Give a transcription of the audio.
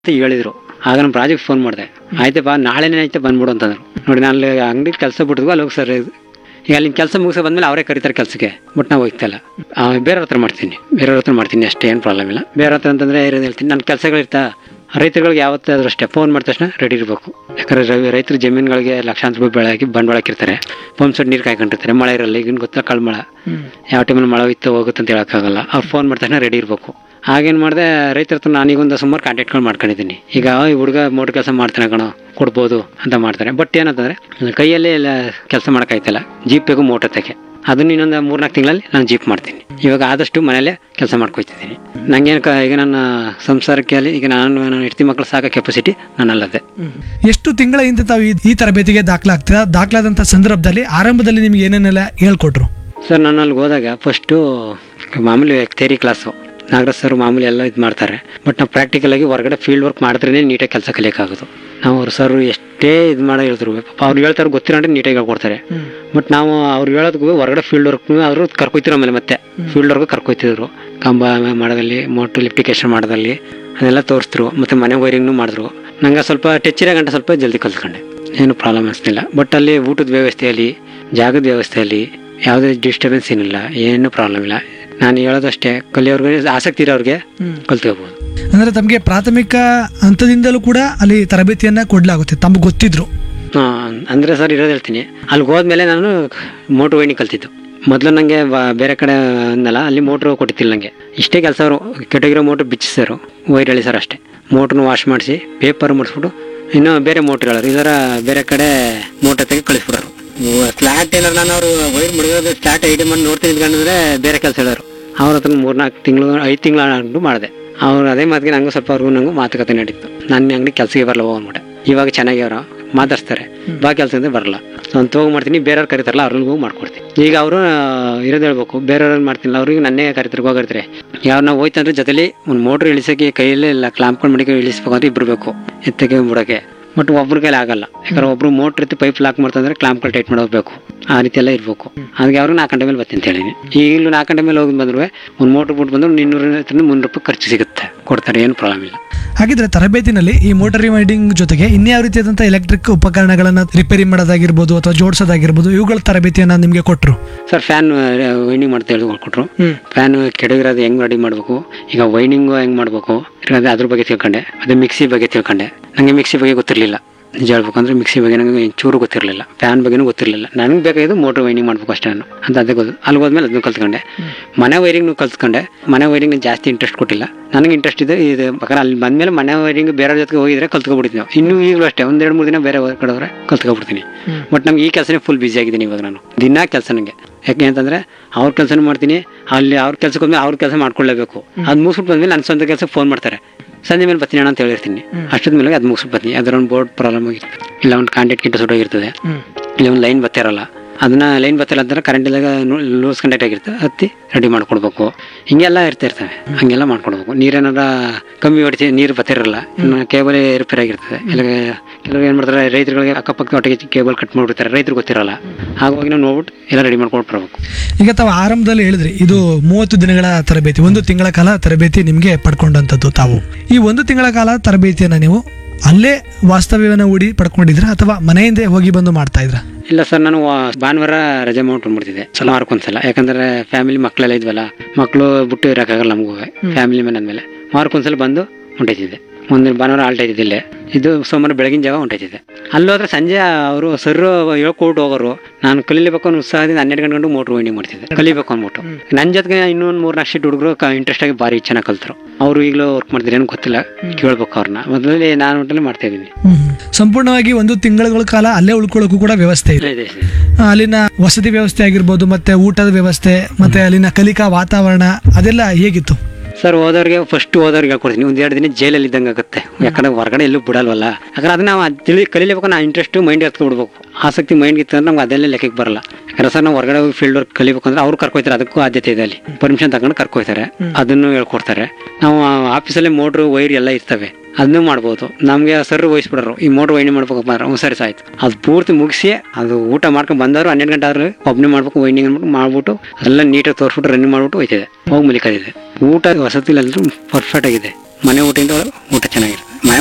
ಅಂತ ಹೇಳಿದ್ರು ಆಗ ನಮ್ಮ ಪ್ರಾಜೆಕ್ಟ್ ಫೋನ್ ಮಾಡಿದೆ ಆಯ್ತಪ್ಪ ನಾಳೆನೇ ಐತೆ ಬಂದ್ಬಿಡು ಅಂತಂದ್ರು ನೋಡಿ ನಾನು ಅಲ್ಲಿ ಅಂಗಡಿ ಕೆಲಸ ಬಿಟ್ಟಿದ್ವು ಅಲ್ಲಿ ಹೋಗಿ ಸರ್ ಈಗ ಅಲ್ಲಿ ಕೆಲಸ ಮುಗಿಸಿ ಬಂದ್ಮೇಲೆ ಅವರೇ ಕರೀತಾರೆ ಕೆಲಸಕ್ಕೆ ಬಟ್ ನಾವು ಹೋಗ್ತಾ ಇಲ್ಲ ಆ, ಬೇರೆಯವ್ರ ಹತ್ರ ಮಾಡ್ತೀನಿ ಬೇರೆಯವ್ರ ಹತ್ರ ಮಾಡ್ತೀನಿ ಅಷ್ಟೇ ಏನು ಪ್ರಾಬ್ಲಮ್ ಇಲ್ಲ ಬೇರೆ ಹತ್ರ ಅಂತಂದರೆ ಇರೋದು ಹೇಳ್ತೀನಿ ನನ್ನ ಕೆಲಸಗಳಿರ್ತಾ ರೈತರುಗಳಿಗೆ ಯಾವತ್ತಾದ್ರೂ ಅಷ್ಟೇ ಫೋನ್ ಮಾಡಿದ ತಕ್ಷಣ ರೆಡಿ ಇರಬೇಕು ಯಾಕಂದರೆ ರವಿ ರೈತರ ಜಮೀನುಗಳಿಗೆ ಲಕ್ಷಾಂತರ ರೂಪಾಯಿ ಬೆಳೆ ಹಾಕಿ ಬಂಡವಾಳ ಹಾಕಿರ್ತಾರೆ ಪಂಪ್ ಸೆಟ್ ನೀರು ಕಾಯ್ಕೊಂಡಿರ್ತಾರೆ ಮಳೆ ಇರಲ್ಲ ಈಗಿನ ಗೊತ್ತಾ ಕಳ್ಮಳ ಯಾವ ಟೈಮಲ್ಲಿ ಮಳೆ ಇತ್ತು ಹೋಗುತ್ತೆ ಅಂತ ಹೇಳೋಕ್ಕಾಗಲ್ಲ ಅವ್ರು ಫೋನ್ ಮಾಡಿದ ತಕ್ಷಣ ರೆಡಿ ಇರಬೇಕು ಆಗೇನು ಮಾಡಿದೆ ರೈತರ ಹತ್ರ ನಾನೀಗೊಂದು ಸುಮಾರು ಕಾಂಟ್ಯಾಕ್ಟ್ಗಳು ಮಾಡ್ಕೊಂಡಿದ್ದೀನಿ ಈಗ ಈ ಹುಡುಗ ಮೋಟ್ರ್ ಕೆಲಸ ಮಾಡ್ತಾನೆ ಕಣೋ ಕೊಡ್ಬೋದು ಅಂತ ಮಾಡ್ತಾರೆ ಬಟ್ ಏನಂತಂದರೆ ಕೈಯಲ್ಲೇ ಎಲ್ಲ ಕೆಲಸ ಮಾಡೋಕ್ಕಾಯ್ತಲ್ಲ ಜೀಪಿಗೂ ಮೋಟ್ರ್ ತೆಗೆ ಅದನ್ನ ಇನ್ನೊಂದು ಮೂರ್ನಾಲ್ಕು ತಿಂಗಳಲ್ಲಿ ನಾನು ಜೀಪ್ ಮಾಡ್ತೀನಿ ಇವಾಗ ಆದಷ್ಟು ಮನೇಲೆ ಕೆಲಸ ಮಾಡ್ಕೊಯ್ತಿದ್ದೀನಿ ನಂಗೇನು ಕ ಈಗ ನನ್ನ ಸಂಸಾರಕ್ಕೆ ಅಲ್ಲಿ ಈಗ ನಾನು ನನ್ನ ಹೆಂಡತಿ ಮಕ್ಕಳು ಸಾಕೋ ಕೆಪಾಸಿಟಿ ನನ್ನಲ್ಲದೆ ಎಷ್ಟು ತಿಂಗಳ ಹಿಂದೆ ತಾವು ಈ- ಈ ತರಬೇತಿಗೆ ದಾಖಲಾಗ್ತೀರಾ ದಾಖಲಾದಂಥ ಸಂದರ್ಭದಲ್ಲಿ ಆರಂಭದಲ್ಲಿ ನಿಮ್ಗೆ ಏನೇನೆಲ್ಲ ಹೇಳ್ಕೊಟ್ರು ಸರ್ ನಾನು ಅಲ್ಲಿ ಹೋದಾಗ ಫಸ್ಟು ಮಾಮೂಲಿ ಥೇರಿ ಕ್ಲಾಸು ನಾಗರಾಜ್ ಸರ್ ಮಾಮೂಲಿ ಎಲ್ಲ ಇದು ಮಾಡ್ತಾರೆ ಬಟ್ ನಾವು ಪ್ರಾಕ್ಟಿಕಲಾಗಿ ಹೊರಗಡೆ ಫೀಲ್ಡ್ ವರ್ಕ್ ಮಾಡಿದ್ರೇ ನೀಟಾಗಿ ಕೆಲಸ ಕಲಿಯೋಕ್ಕಾಗೋದು ನಾವು ಅವ್ರು ಸರ್ ಎಷ್ಟೇ ಇದು ಮಾಡೋ ಹೇಳಿದ್ರು ಪಾಪ ಅವ್ರು ಹೇಳ್ತಾರೆ ಗೊತ್ತಿರೋಂದ್ರೆ ನೀಟಾಗಿ ಹೇಳ್ಕೊಡ್ತಾರೆ ಬಟ್ ನಾವು ಅವ್ರು ಹೇಳೋದಕ್ಕೂ ಹೊರಗಡೆ ಫೀಲ್ಡ್ ವರ್ಕ್ ಅವರು ಕರ್ಕೊಯ್ತಿರೋ ಆಮೇಲೆ ಮತ್ತೆ ಫೀಲ್ಡ್ ವರ್ಕ್ ಕರ್ಕೊಯ್ತಿದ್ರು ಕಂಬ ಮಾಡೋದಲ್ಲಿ ಮೋಟ್ರ್ ಲಿಫ್ಟಿಕೇಶನ್ ಮಾಡೋದಲ್ಲಿ ಅದೆಲ್ಲ ತೋರಿಸಿದ್ರು ಮತ್ತು ಮನೆ ವೈರಿಂಗ್ನು ಮಾಡಿದ್ರು ನಂಗೆ ಸ್ವಲ್ಪ ಟಚ್ ಇರೋ ಗಂಟೆ ಸ್ವಲ್ಪ ಜಲ್ದಿ ಕಲ್ತ್ಕೊಂಡೆ ಏನು ಪ್ರಾಬ್ಲಮ್ ಅನಿಸ್ತಿಲ್ಲ ಬಟ್ ಅಲ್ಲಿ ಊಟದ ವ್ಯವಸ್ಥೆಯಲ್ಲಿ ಜಾಗದ ವ್ಯವಸ್ಥೆಯಲ್ಲಿ ಯಾವುದೇ ಡಿಸ್ಟರ್ಬೆನ್ಸ್ ಏನಿಲ್ಲ ಏನು ಪ್ರಾಬ್ಲಮ್ ಇಲ್ಲ ನಾನು ಹೇಳೋದಷ್ಟೇ ಕಲಿಯೋರ್ಗೆ ಆಸಕ್ತಿ ಇರೋರಿಗೆ ಕಲ್ತ್ಕೋಬೋದು ಅಂದ್ರೆ ತಮಗೆ ಪ್ರಾಥಮಿಕ ಹಂತದಿಂದಲೂ ಕೂಡ ಅಲ್ಲಿ ತರಬೇತಿಯನ್ನ ಕೊಡ್ಲಾಗುತ್ತೆ ತಮ್ಗೆ ಗೊತ್ತಿದ್ರು ಹಾಂ ಅಂದರೆ ಸರ್ ಇರೋದು ಹೇಳ್ತೀನಿ ಅಲ್ಲಿ ಹೋದ್ಮೇಲೆ ನಾನು ಮೋಟ್ರ್ ವೈಂಡಿಂಗ್ ಕಲ್ತಿದ್ದು ಮೊದಲು ನನಗೆ ಬೇರೆ ಕಡೆ ಅಂದಲ್ಲ ಅಲ್ಲಿ ಮೋಟ್ರು ಕೊಟ್ಟಿತ್ತಿಲ್ಲ ನನಗೆ ಇಷ್ಟೇ ಕೆಲಸ ಅವರು ಕೆಟ್ಟೋಗಿರೋ ಮೋಟ್ರ್ ಬಿಚ್ಚಿಸರು ವೈರ್ ಹೇಳಿ ಸರ್ ಅಷ್ಟೇ ಮೋಟ್ರನ್ನ ವಾಶ್ ಮಾಡಿಸಿ ಪೇಪರ್ ಮಾಡಿಸ್ಬಿಟ್ಟು ಇನ್ನೂ ಬೇರೆ ಮೋಟ್ರ್ ಹೇಳೋರು ಇದರ ಬೇರೆ ಕಡೆ ಮೋಟ್ರ್ ತೆಗೆ ಕಳಿಸ್ಬಿಡೋರು ಸ್ಲಾಟ್ ಏನಾರು ನಾನು ಅವರು ವೈರ್ ಮುಡಿಯೋದು ಸ್ಲಾಟ್ ಐಡಿ ಮಾಡಿ ನೋಡ್ತೀನಿ ಇದ್ಕೊಂಡ್ರೆ ಬೇರೆ ಕೆಲಸ ಹೇಳೋರು ಅವ್ರ ಹತ್ರ ಮೂರ್ನಾಲ್ಕು ತಿಂಗಳು ಐದು ತಿಂಗಳು ಮಾಡಿದೆ ಅವ್ರು ಅದೇ ಮಾತಿಗೆ ನಂಗೂ ಸ್ವಲ್ಪ ಅವ್ರಿಗೂ ನಂಗೂ ಮಾತುಕತೆ ನಡೀತು ನನ್ನ ಅಂಗಡಿ ಕೆಲಸಕ್ಕೆ ಬರಲ್ಲ ಹೋಗ್ಬಿಟ್ಟೆ ಇವಾಗ ಚೆನ್ನಾಗಿ ಅವರು ಮಾತಾಡ್ಸ್ತಾರೆ ಬಾ ಕೆಲಸ ಅಂದ್ರೆ ಬರಲ್ಲ ನಾನು ತಗೋ ಮಾಡ್ತೀನಿ ಬೇರೆಯವ್ರು ಕರೀತಾರಲ್ಲ ಅವ್ರಿಗೂ ಮಾಡ್ಕೊಡ್ತೀನಿ ಈಗ ಅವರು ಇರೋದು ಹೇಳ್ಬೇಕು ಬೇರೆಯವ್ರನ್ನ ಮಾಡ್ತಿಲ್ಲ ಅವ್ರಿಗೆ ನನ್ನೇ ಕರಿತಾರೆ ಹೋಗಿರ್ತಾರೆ ಯಾವ ನಾವು ಹೋಯ್ತಂದ್ರೆ ಜೊತೆಲಿ ಒಂದು ಮೋಟ್ರ್ ಇಳಿಸೋಕೆ ಕೈಯಲ್ಲಿ ಇಲ್ಲ ಕ್ಲಾಂಪ್ಕೊಂಡು ಮಡಿಕೆ ಇಳಿಸ್ಬೇಕು ಅಂತ ಇಬ್ರು ಬೇಕು ಎತ್ತಕ್ಕೆ ಬಿಡೋಕೆ ಬಟ್ ಒಬ್ರ ಕೈಲಿ ಆಗಲ್ಲ ಯಾಕಂದ್ರೆ ಒಬ್ರು ಮೋಟ್ರ್ ಎತ್ತಿ ಪೈಪ್ ಲಾಕ್ ಮಾಡ್ತಂದ್ರೆ ಕ್ಲಾಂಪ್ಗಳು ಟೈಟ್ ಮಾಡೋಬೇಕು ಆ ರೀತಿ ಎಲ್ಲ ಇರಬೇಕು ಅದಕ್ಕೆ ಅವ್ರಿಗೆ ನಾಲ್ಕು ಗಂಟೆ ಮೇಲೆ ಬರ್ತೀನಿ ಅಂತ ಹೇಳಿನಿ ಈಗಲೂ ನಾಲ್ಕು ಗಂಟೆ ಮೇಲೆ ಹೋಗಿ ಬಂದ್ರು ಒಂದು ಮೋಟ್ರ್ ಬಿಟ್ಟು ಬಂದ್ರು ಇನ್ನೂರ ಮುನ್ನೂರು ರೂಪಾಯಿ ಖರ್ಚು ಸಿಗುತ್ತೆ ಕೊಡ್ತಾರೆ ಏನು ಪ್ರಾಬ್ಲಮ್ ಇಲ್ಲ ಹಾಗಿದ್ರೆ ತರಬೇತಿನಲ್ಲಿ ಈ ಮೋಟರ್ ರಿವೈಂಡಿಂಗ್ ಜೊತೆಗೆ ಇನ್ಯಾವ ರೀತಿಯಾದಂಥ ಎಲೆಕ್ಟ್ರಿಕ್ ಉಪಕರಣಗಳನ್ನ ರಿಪೇರಿ ಮಾಡೋದಾಗಿರ್ಬೋದು ಅಥವಾ ಜೋಡಿಸೋದಾಗಿರ್ಬೋದು ಇವುಗಳ ತರಬೇತಿಯನ್ನ ನಿಮಗೆ ಕೊಟ್ಟರು ಸರ್ ಫ್ಯಾನ್ ವೈಂಡಿಂಗ್ ಮಾಡ್ತಾ ಹೇಳಿ ಕೊಟ್ರು ಫ್ಯಾನ್ ಕೆಡಗಿರೋದು ಹೆಂಗ್ ರೆಡಿ ಮಾಡಬೇಕು ಈಗ ವೈಂಡಿಂಗು ಹೆಂಗ್ ಮಾಡಬೇಕು ಅದೇ ಅದ್ರ ಬಗ್ಗೆ ತಿಳ್ಕೊಂಡೆ ಅದೇ ಮಿಕ್ಸಿ ಬಗ್ಗೆ ತಿಳ್ಕೊಂಡೆ ನನಗೆ ಮಿಕ್ಸಿ ಬಗ್ಗೆ ಗೊತ್ತಿರಲಿಲ್ಲ ನಿಜ ಹೇಳ್ಬೇಕಂದ್ರೆ ಮಿಕ್ಸಿ ಬಗ್ಗೆ ನನಗೆ ಚೂರು ಗೊತ್ತಿರಲಿಲ್ಲ ಫ್ಯಾನ್ ಬಗ್ಗೆನೂ ಗೊತ್ತಿರಲಿಲ್ಲ ನನಗೆ ಬೇಕಾಗಿದ್ದು ಮೋಟ್ರ್ ವೈಂಡಿಂಗ್ ಮಾಡ್ಬೇಕು ಅಷ್ಟೇ ನಾನು ಅಂತ ಅದೇ ಗೊತ್ತು ಅಲ್ಲಿ ಹೋದ್ಮೇಲೆ ಅದನ್ನು ಕಲ್ತ್ಕೊಂಡೆ ಮನೆ ವೈರಿಂಗ್ನು ಕಲ್ತ್ಕೊಂಡೆ ಮನೆ ವೈರಿಂಗ್ ಜಾಸ್ತಿ ಇಂಟ್ರೆಸ್ಟ್ ಕೊಟ್ಟಿಲ್ಲ ನನಗೆ ಇಂಟ್ರೆಸ್ಟ್ ಇದೆ ಇದು ಬೇಕಾದ್ರೆ ಅಲ್ಲಿ ಬಂದ್ಮೇಲೆ ಮನೆ ವೈರಿಂಗ್ ಬೇರೆಯವ್ರ ಜೊತೆಗೆ ಹೋಗಿದ್ರೆ ಕಲ್ತ್ಕೊಬಿಡ್ತೀನಿ ನಾವು ಇನ್ನೂ ಈಗಲೂ ಅಷ್ಟೇ ಒಂದೆರಡು ಮೂರು ದಿನ ಬೇರೆ ಕಡೆ ಹೋದ್ರೆ ಕಲ್ತ್ಕೊಬಿಡ್ತೀನಿ ಬಟ್ ನಮ್ಗೆ ಈ ಕೆಲಸನೇ ಫುಲ್ ಬ್ಯುಸಿ ಆಗಿದ್ದೀನಿ ಇವಾಗ ನಾನು ದಿನ ಕೆಲಸ ನನಗೆ ಯಾಕೆ ಅಂತಂದ್ರೆ ಅವ್ರ ಕೆಲಸನೂ ಮಾಡ್ತೀನಿ ಅಲ್ಲಿ ಅವ್ರ ಕೆಲ್ಸಕ್ಕೆ ಹೋದ್ಮೇಲೆ ಅವ್ರ ಕೆಲಸ ಮಾಡ್ಕೊಳ್ಳೇಬೇಕು ಅದು ಮುಗಿಸ್ಬಿಟ್ಟು ಬಂದ್ಮೇಲೆ ನನ್ನ ಸ್ವಂತ ಕೆಲಸಕ್ಕೆ ಫೋನ್ ಮಾಡ್ತಾರೆ ಸಂಜೆ ಮೇಲೆ ಬರ್ತೀನಿ ಅಣ್ಣ ಅಂತ ಹೇಳಿರ್ತೀನಿ ಅಷ್ಟೊತ್ತ ಮೇಲೆ ಅದು ಮುಗಿಸ್ಬಿಟ್ಟು ಬರ್ತೀನಿ ಅದರ ಒಂದು ಬೋರ್ಡ್ ಪ್ರಾಬ್ಲಮ್ ಆಗಿರ್ತದೆ ಇಲ್ಲ ಒಂದು ಕಾಂಟ್ಯಾಕ್ಟ್ ಗಿಟ್ಟ ಸುಟ್ಟೋಗಿರ್ತದೆ ಇಲ್ಲ ಒಂದು ಲೈನ್ ಬರ್ತಿರಲ್ಲ ಅದನ್ನ ಲೈನ್ ಬರ್ತಿಲ್ಲ ಅಂತಂದ್ರೆ ಕರೆಂಟ್ ಇದ್ದಾಗ ಲೂಸ್ ಕಂಡಕ್ಟ್ ಆಗಿರ್ತದೆ ಹತ್ತಿ ರೆಡಿ ಮಾಡ್ಕೊಡ್ಬೇಕು ಹಿಂಗೆಲ್ಲ ಇರ್ತಾ ಇರ್ತವೆ ಹಂಗೆಲ್ಲ ಮಾಡ್ಕೊಡ್ಬೇಕು ನೀರೇನಾರ ಕಮ್ಮಿ ಹೊಡಿಸಿ ನೀರು ಬರ್ತಿರಲ್ಲ ಇನ್ನು ಕೇಬಲ್ ರಿಪೇರ್ ಆಗಿರ್ತದೆ ಇಲ್ಲ ಕೆಲವರು ಏನು ಮಾಡ್ತಾರೆ ರೈತರುಗಳಿಗೆ ಅಕ್ಕಪಕ್ಕ ಒಟ್ಟಿಗೆ ಕೇಬಲ್ ಕಟ್ ಮಾಡಿಬಿಡ್ತಾರೆ ರೈತರು ಗೊತ್ತಿರಲ್ಲ ಹಾಗಾಗಿ ನಾವು ನೋಡ್ಬಿಟ್ಟು ಎಲ್ಲ ರೆಡಿ ಮಾಡ್ಕೊಂಡು ಬರಬೇಕು ಈಗ ತಾವು ಆರಂಭದಲ್ಲಿ ಹೇಳಿದ್ರಿ ಇದು ಮೂವತ್ತು ದಿನಗಳ ತರಬೇತಿ ಒಂದು ತಿಂಗಳ ಕಾಲ ತರಬೇತಿ ನಿಮಗೆ ಪಡ್ಕೊಂಡಂಥದ್ದು ತಾವು ಈ ಒಂದು ತಿಂಗಳ ಕಾಲ ತರಬೇತಿಯನ್ನ ನೀವು ಅಲ್ಲೇ ವಾಸ್ತವ್ಯವನ್ನು ಹೂಡಿ ಪಡ್ಕೊಂಡಿದ್ರ ಅಥವಾ ಮನೆಯಿಂದೇ ಹೋಗಿ ಬಂದು ಮಾಡ್ತಾ ಇದ್ರ ಇಲ್ಲ ಸರ್ ನಾನು ವಾ- ಭಾನುವಾರ ರಜೆ ಮಾಡ್ಬಿಡ್ತಿದ್ದೆ ಸಲ ವಾರಕ್ಕೊಂದ್ಸಲ ಯಾಕಂದ್ರೆ ಫ್ಯಾಮಿಲಿ ಮಕ್ಕಳೆಲ್ಲ ಇದ್ವಲ್ಲ ಮಕ್ಕಳು ಬಿಟ್ಟು ಇರೋಕ್ಕಾಗಲ್ಲ ನಮಗೂ ಫ್ಯಾಮಿಲಿ ಮೇಲೆ ಅಂದಮೇಲೆ ವಾರಕ್ಕೊಂದ್ಸಲ ಬಂದು ಹೊಂಟೈತಿದ್ದೆ ಒಂದಿನ ಭಾನುವಾರ ಆಲ್ಟ್ ಇದ್ದಿಲ್ಲ ಇದು ಸೋಮವಾರ ಬೆಳಗಿನ ಜಾವ ಹೊಂಟೈತಿದ್ದೆ ಅಲ್ಲೋದ್ರೆ ಸಂಜೆ ಅವರು ಸರ್ ಹೇಳ್ಕೊಟ್ಟು ಹೋಗೋರು ನಾನು ಕಲಿಲೇಬೇಕು ಅನ್ನೋ ಉತ್ಸಾಹದಿಂದ ಹನ್ನೆರಡು ಗಂಟೆ ಗಂಟು ಮೋಟ್ರ್ ವೈಂಡಿಂಗ್ ಮಾಡ್ತಿದ್ದೆ ಕಲಿಬೇಕು ಅಂದ್ಬಿಟ್ಟು ನನ್ನ ಜೊತೆಗೆ ಇನ್ನೊಂದು ಮೂರು ನಾಲ್ಕು ಹುಡುಗರು ಇಂಟ್ರೆಸ್ಟ್ ಆಗಿ ಭಾರಿ ಚೆನ್ನಾಗಿ ಕಲ್ತರು ಅವರು ಈಗಲೂ ವರ್ಕ್ ಮಾಡ್ತಾರೆ ಏನು ಗೊತ್ತಿಲ್ಲ ಕೇಳ್ಬೇಕು ಅವ್ರನ್ನ ಮೊದಲೇ ನಾನು ಒಟ್ಟಲ್ಲಿ ಮಾಡ್ತಾ ಇದ್ದೀನಿ ಸಂಪೂರ್ಣವಾಗಿ ಒಂದು ತಿಂಗಳ ಕಾಲ ಅಲ್ಲೇ ಉಳ್ಕೊಳ್ಳೋಕ್ಕೂ ಕೂಡ ವ್ಯವಸ್ಥೆ ಇದೆ ಇದೆ ಆ, ಅಲ್ಲಿನ ವಸತಿ ವ್ಯವಸ್ಥೆ ಆಗಿರ್ಬೋದು ಮತ್ತೆ ಊಟದ ವ್ಯವಸ್ಥೆ ಮತ್ತೆ ಅಲ್ಲಿನ ಕಲಿಕಾ ವಾತಾವರಣ ಅದೆಲ್ಲ ಹೇಗಿತ್ತು ಸರ್ ಹೋದವ್ರಿಗೆ ಫಸ್ಟ್ ಹೋದವ್ರಿಗೆ ಹೇಳ್ಕೊಡ್ತೀನಿ ಒಂದ್ ಎರಡು ದಿನ ಜೈಲಲ್ಲಿ ಇದ್ದಂಗೆ ಆಗುತ್ತೆ ಯಾಕಂದ್ರೆ ಹೊರಗಡೆ ಎಲ್ಲೂ ಬಿಡಲ್ವಲ್ಲ ಯಾಕಂದ್ರೆ ಅದನ್ನ ನಾವು ಅದ್ ತಿಳಿ ಕಲಿಲೇಬೇಕು ನಾ ಇಂಟ್ರೆಸ್ಟ್ ಮೈಂಡ್ ಬಿಡ್ಬೇಕು ಆಸಕ್ತಿ ಮೈಂಡ್ ಇತ್ತು ಅಂದ್ರೆ ನಮ್ಗೆ ಅದೆಲ್ಲ ಲೆಕ್ಕಕ್ಕೆ ಬರಲ್ಲ ಯಾಕಂದ್ರೆ ಸರ್ ನಾವು ಹೊರಗಡೆ ಹೋಗಿ ಫೀಲ್ಡ್ ವರ್ಕ್ ಕಲಿಬೇಕು ಅಂದ್ರೆ ಅವ್ರು ಕರ್ಕೊಯ್ತಾರೆ ಅದಕ್ಕೂ ಆದ್ಯತೆ ಇದೆ ಅಲ್ಲಿ ಪರ್ಮಿಷನ್ ತಗೊಂಡು ಕರ್ಕೊಯ್ತಾರೆ ಅದನ್ನು ಹೇಳ್ಕೊಡ್ತಾರೆ ನಾವು ಆಫೀಸಲ್ಲಿ ಮೋಟ್ರು ವೈರ್ ಎಲ್ಲ ಇರ್ತವೆ ಅದನ್ನು ಮಾಡ್ಬೋದು ನಮಗೆ ಸರ್ ವಹಿಸ್ಬಿಡೋರು ಈ ಮೋಟ್ರ್ ವೈಂಡಿಂಗ್ ಮಾಡ್ಬೇಕಪ್ಪ ಅಂದ್ರೆ ಹ್ಞೂ ಸರಿ ಸಾಯ್ತು ಅದು ಪೂರ್ತಿ ಮುಗಿಸಿ ಅದು ಊಟ ಮಾಡ್ಕೊಂಡು ಬಂದವರು ಹನ್ನೆರಡು ಗಂಟೆ ಆದ್ರೆ ಒಬ್ಬನೇ ಮಾಡ್ಬೇಕು ವೈಂಡಿಂಗ್ ಅಂದ್ಬಿಟ್ಟು ಮಾಡ್ಬಿಟ್ಟು ಎಲ್ಲ ನೀಟಾಗಿ ತೋರಿಸ್ಬಿಟ್ಟು ರನ್ನಿಂಗ್ ಮಾಡ್ಬಿಟ್ಟು ಹೋಯ್ತಿದೆ ಹೋಗಿ ಮಲಿಕದಿದೆ ಊಟ ವಸತಿಲೆಲ್ಲರೂ ಪರ್ಫೆಕ್ಟ್ ಆಗಿದೆ ಮನೆ ಊಟದಿಂದ ಊಟ ಚೆನ್ನಾಗಿದೆ